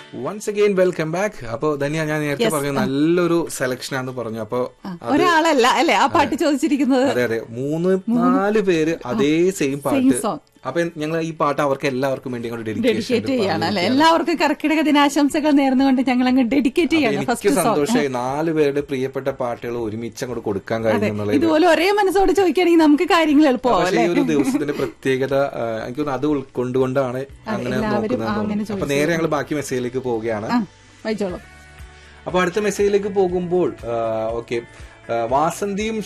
Once again welcome back അപ്പൊ ധന്യ ഞാൻ നേരത്തെ പറഞ്ഞു നല്ലൊരു സെലക്ഷൻ ആണെന്ന് പറഞ്ഞു അപ്പൊ ഒരാളല്ല അല്ലെ ആ പാട്ട് ചോദിച്ചിരിക്കുന്നത് അതെ അതെ മൂന്ന് നാല് പേര് അതേ സെയിം പാട്ട് song. അപ്പൊ ഞങ്ങൾ ഈ പാട്ട് അവർക്ക് എല്ലാവർക്കും വേണ്ടി അങ്ങോട്ട് ഡെഡിക്കേറ്റ് ഡെഡിക്കേഷൻ ചെയ്യാണ് അല്ലെ എല്ലാവർക്കും കർക്കിടക ദിനാശംസകൾ നേർന്നുകൊണ്ട് ഞങ്ങൾ അങ്ങ് ഡെഡിക്കേറ്റ് ചെയ്യാണ് എനിക്ക് ഫസ്റ്റ് സോങ് സന്തോഷമായി നാല് പേരുടെ പ്രിയപ്പെട്ട പാട്ടുകൾ ഒരുമിച്ച് അങ്ങോട്ട് കൊടുക്കാൻ കഴിഞ്ഞു എന്നുള്ളത് ഇതുപോലെ ഒരേ മനസ്സോട് ചോദിക്കുകയാണെങ്കിൽ നമുക്ക് കാര്യങ്ങൾ എളുപ്പമാവും പക്ഷേ ഈ ഒരു ദിവസത്തിന്റെ പ്രത്യേകത ആ, എനിക്ക് തോന്നുന്നു അത് ഉൾക്കൊണ്ടുകൊണ്ടാണ് അങ്ങനെ എല്ലാവരും നോക്കുന്നത് അങ്ങനെ തോന്നുന്നു. അപ്പൊ നേരെ ഞങ്ങൾ ബാക്കി മെസ്സേജിലേക്ക് പോവുകയാണ് ആ വായിച്ചോളൂ അപ്പൊ അടുത്ത മെസ്സേജിലേക്ക് പോകുമ്പോൾ ഓക്കെ വാസന്തിയും